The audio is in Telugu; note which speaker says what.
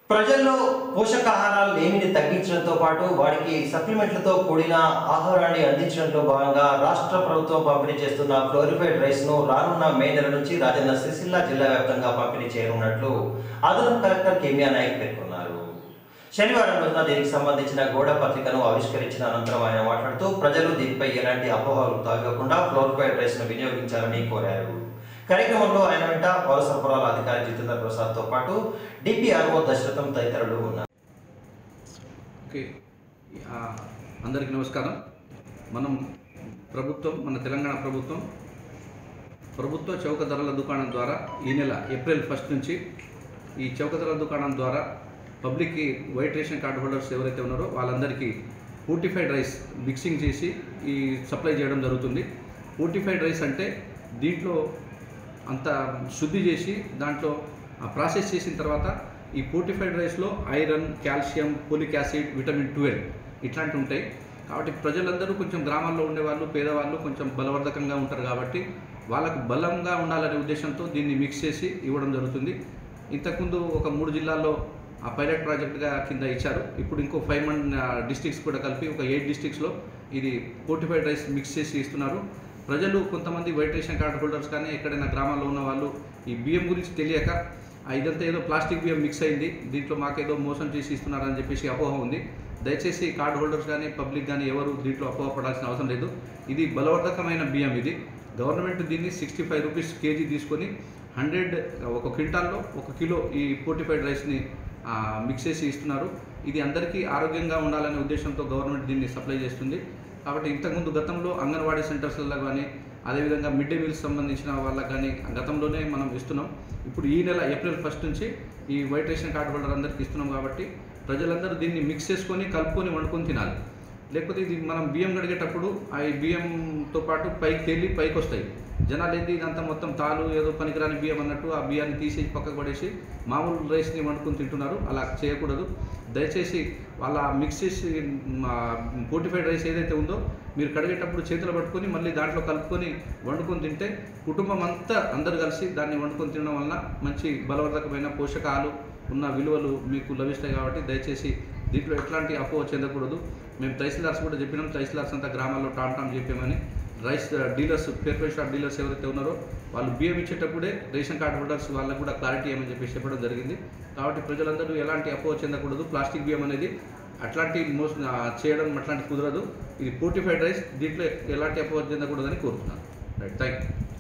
Speaker 1: ప్రజల్లో పోషకాహారాలు లేమిని తగ్గించడంతో పాటు వారికి సప్లిమెంట్లతో కూడిన ఆహారాన్ని అందించడంలో భాగంగా రాష్ట్ర ప్రభుత్వం పంపిణీ చేస్తున్న ఫ్లోరిఫైడ్ రైస్ ను రానున్న మే నెల నుంచి రాజన్న సిరిసిల్ల జిల్లా వ్యాప్తంగా పంపిణీ చేయనున్నట్లు అదనపు కలెక్టర్ కెమియా నాయక్ పేర్కొన్నారు శనివారం రోజున దీనికి సంబంధించిన గోడ పత్రికను ఆవిష్కరించిన అనంతరం ఆయన మాట్లాడుతూ ప్రజలు దీనిపై ఎలాంటి అపోహలు తాగకుండా ఫ్లోరిఫైడ్ రైస్ ను వినియోగించాలని కోరారు కార్యక్రమంలో ఆయన వెంట పౌర సరఫరాల అధికారి జితేంద్ర ప్రసాద్ తో పాటు డిపిఆర్ఓ దశరథం తదితరులు ఉన్నారు
Speaker 2: ఓకే ఆ, అందరికీ నమస్కారం మనం ప్రభుత్వం మన తెలంగాణ ప్రభుత్వం ప్రభుత్వ చౌక ధరల దుకాణం ద్వారా ఈ నెల ఏప్రిల్ ఫస్ట్ నుంచి ఈ చౌక ధరల దుకాణం ద్వారా పబ్లిక్కి వైట్ రేషన్ కార్డు హోల్డర్స్ ఎవరైతే ఉన్నారో వాళ్ళందరికీ ఫోర్టిఫైడ్ రైస్ మిక్సింగ్ చేసి ఈ సప్లై చేయడం జరుగుతుంది ఫోర్టిఫైడ్ రైస్ అంటే దీంట్లో అంత శుద్ధి చేసి దాంట్లో ఆ ప్రాసెస్ చేసిన తర్వాత ఈ ఫోర్టిఫైడ్ రైస్లో iron calcium folic acid vitamin twelve ఇట్లాంటివి ఉంటాయి కాబట్టి ప్రజలందరూ కొంచెం గ్రామాల్లో ఉండేవాళ్ళు పేదవాళ్ళు కొంచెం బలవర్ధకంగా ఉంటారు కాబట్టి వాళ్ళకు బలంగా ఉండాలనే ఉద్దేశంతో దీన్ని మిక్స్ చేసి ఇవ్వడం జరుగుతుంది ఇంతకుముందు ఒక మూడు జిల్లాల్లో ఆ పైలట్ ప్రాజెక్ట్గా కింద ఇచ్చారు ఇప్పుడు ఇంకో ఫైవ్ మన్ డిస్ట్రిక్ట్స్ కూడా కలిపి ఒక ఎయిట్ డిస్ట్రిక్ట్స్లో ఇది ఫోర్టిఫైడ్ రైస్ మిక్స్ చేసి ఇస్తున్నారు ప్రజలు కొంతమంది వైట్ రేషన్ కార్డు హోల్డర్స్ కానీ ఎక్కడైనా గ్రామాల్లో ఉన్న వాళ్ళు ఈ బియ్యం గురించి తెలియక ఆ ఇదంతా ఏదో ప్లాస్టిక్ బియ్యం మిక్స్ అయింది దీంట్లో మాకేదో మోసం చేసి ఇస్తున్నారని చెప్పేసి అపోహ ఉంది దయచేసి కార్డు హోల్డర్స్ కానీ పబ్లిక్ కానీ ఎవరు దీంట్లో అపోహ పడాల్సిన అవసరం లేదు ఇది బలవర్ధకమైన బియ్యం ఇది గవర్నమెంట్ దీన్ని సిక్స్టీ ఫైవ్ రూపీస్ కేజీ తీసుకొని హండ్రెడ్ ఒక క్వింటాల్లో ఒక కిలో ఈ ఫోర్టిఫైడ్ రైస్ని మిక్స్ చేసి ఇస్తున్నారు ఇది అందరికీ ఆరోగ్యంగా ఉండాలనే ఉద్దేశంతో గవర్నమెంట్ దీన్ని సప్లై చేస్తుంది కాబట్టి ఇంతకుముందు గతంలో అంగన్వాడీ సెంటర్స్లలో కానీ అదేవిధంగా మిడ్ డే మీల్స్ సంబంధించిన వాళ్ళకి కానీ గతంలోనే మనం ఇస్తున్నాం ఇప్పుడు ఈ నెల ఏప్రిల్ ఫస్ట్ నుంచి ఈ వైట్ రేషన్ కార్డు హోల్డర్ అందరికీ ఇస్తున్నాం కాబట్టి ప్రజలందరూ దీన్ని మిక్స్ చేసుకొని కలుపుకొని వండుకొని తినాలి లేకపోతే ఇది మనం బియ్యం కడిగేటప్పుడు ఆ ఈ బియ్యంతో పాటు పైకి తేలి పైకి వస్తాయి జనాలు ఏంది ఇదంతా మొత్తం తాలు ఏదో పనికిరాని బియ్యం అన్నట్టు ఆ బియ్యాన్ని తీసేసి పక్కకు పడేసి మామూలు రైస్ని వండుకొని తింటున్నారు అలా చేయకూడదు దయచేసి వాళ్ళ మిక్స్ చేసి ఫోర్టిఫైడ్ రైస్ ఏదైతే ఉందో మీరు కడిగేటప్పుడు చేతులు పట్టుకొని మళ్ళీ దాంట్లో కలుపుకొని వండుకొని తింటే కుటుంబం అంతా అందరు కలిసి దాన్ని వండుకొని తినడం వలన మంచి బలవర్ధకమైన పోషకాలు ఉన్న విలువలు మీకు లభిస్తాయి కాబట్టి దయచేసి దీంట్లో ఎట్లాంటి అపోహ చెందకూడదు మేము తహసీల్దార్స్ కూడా చెప్పినాం తహసీల్దార్స్ అంతా గ్రామాల్లో టామ్ టామ్ చెప్పామని rice dealers paper shop dealers ఎవరైతే ఉన్నారో వాళ్ళు బియ్యం ఇచ్చేటప్పుడే రేషన్ కార్డు హోల్డర్స్ వాళ్ళకు కూడా క్లారిటీ ఏమని చెప్పేసి చెప్పడం జరిగింది కాబట్టి ప్రజలందరూ ఎలాంటి అపోహ చెందకూడదు ప్లాస్టిక్ బియ్యం అనేది అట్లాంటి మోస ఆ, చేయడం అట్లాంటి కుదరదు ఇది ఫోర్టిఫైడ్ రైస్ దీంట్లో ఎలాంటి అపోహ చెందకూడదని కోరుతున్నాను రైట్ థ్యాంక్ యూ